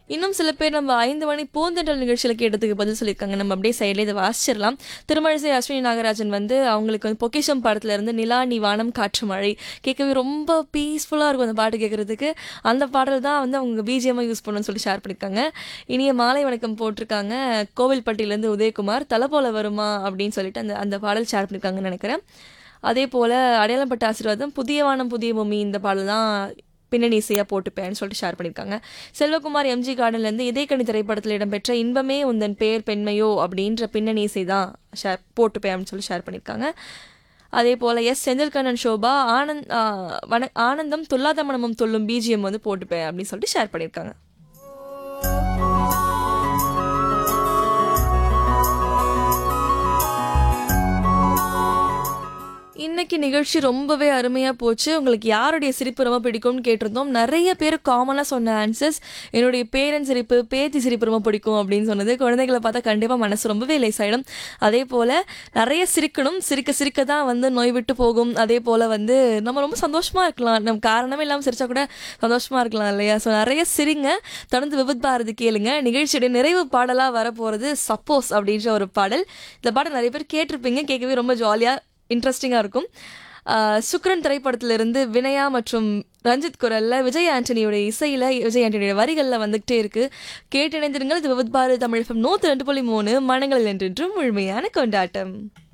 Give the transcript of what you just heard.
இன்னும் சில பேர் நம்ம ஐந்து மணி பூந்தென்றல் நிகழ்ச்சியில் கேட்டதுக்கு பதில் சொல்லியிருக்காங்க நம்ம அப்படியே சைடில் இதை வாசிச்சிடலாம் திருமழிசை அஸ்வினி நாகராஜன் வந்து அவங்களுக்கு வந்து பொக்கிஷம் படத்துல இருந்து நிலா நீ வானம் காற்று மழை கேட்கவே ரொம்ப பீஸ்ஃபுல்லாக இருக்கும் அந்த பாட்டு கேட்குறதுக்கு அந்த பாடல் தான் வந்து அவங்க பிஜிஎம்மாக யூஸ் பண்ணணும்னு சொல்லி ஷேர் பண்ணியிருக்காங்க இனிய மாலை வணக்கம் போட்டிருக்காங்க கோவில்பட்டியிலேருந்து உதயகுமார் தலை போல வருமா அப்படின்னு சொல்லிட்டு அந்த அந்த பாடல் ஷேர் பண்ணியிருக்காங்கன்னு நினைக்கிறேன் அதே போல் அடையாளப்பட்ட ஆசீர்வாதம் புதிய வானம் புதிய பூமி இந்த பாடல் தான் பின்னணி இசையாக போட்டுப்பேன்னு சொல்லிட்டு ஷேர் பண்ணியிருக்காங்க செல்வகுமார் எம்ஜி கார்டன்லேருந்து இதயக்கணி திரைப்படத்தில் இடம்பெற்ற இன்பமே உந்தன் பேர் பெண்மையோ அப்படின்ற பின்னணி இசை தான் ஷேர் போட்டுப்பேன் அப்படின்னு சொல்லி ஷேர் பண்ணியிருக்காங்க அதே போல் எஸ் செந்தில்கண்ணன் ஷோபா ஆனந்த் ஆ, வன ஆனந்தம் துல்லாத மனமும் துள்ளும் பிஜிஎம் வந்து போட்டுப்பேன் அப்படின்னு சொல்லிட்டு ஷேர் பண்ணியிருக்காங்க இன்னைக்கு நிகழ்ச்சி ரொம்பவே அருமையாக போச்சு உங்களுக்கு யாருடைய சிரிப்பு ரொம்ப பிடிக்கும்னு கேட்டிருந்தோம் நிறைய பேர் காமனாக சொன்ன ஆன்சர்ஸ் என்னுடைய பேரன் சிரிப்பு பேத்தி சிரிப்பு ரொம்ப பிடிக்கும் அப்படின்னு சொன்னது குழந்தைகளை பார்த்தா கண்டிப்பாக மனசு ரொம்பவே லேசாயிடும் அதே போல் நிறைய சிரிக்கணும் சிரிக்க சிரிக்க தான் வந்து நோய் விட்டு போகும் அதே போல் வந்து நம்ம ரொம்ப சந்தோஷமாக இருக்கலாம் நம்ம காரணமே இல்லாமல் சிரிச்சா கூட சந்தோஷமாக இருக்கலாம் இல்லையா ஸோ நிறைய சிரிங்க தொடர்ந்து விபத் பாரதி கேளுங்க நிகழ்ச்சியுடைய நிறைவு பாடலாக வரப்போகிறது சப்போஸ் அப்படின்ற ஒரு பாடல் இந்த பாடல் நிறைய பேர் கேட்டிருப்பீங்க கேட்கவே ரொம்ப ஜாலியாக இன்ட்ரெஸ்டிங்காக இருக்கும் ஆஹ் சுக்ரன் திரைப்படத்திலிருந்து வினயா மற்றும் ரஞ்சித் குரல்ல விஜய் ஆண்டனியோட இசையில் விஜய் ஆண்டனியோட வரிகளில் வந்துகிட்டே இருக்கு கேட்டு இணைந்திருங்கள் இது விபத் பாரதி தமிழ் நூற்றி ரெண்டு புள்ளி மூணு மனங்களில் என்றென்றும் முழுமையான கொண்டாட்டம்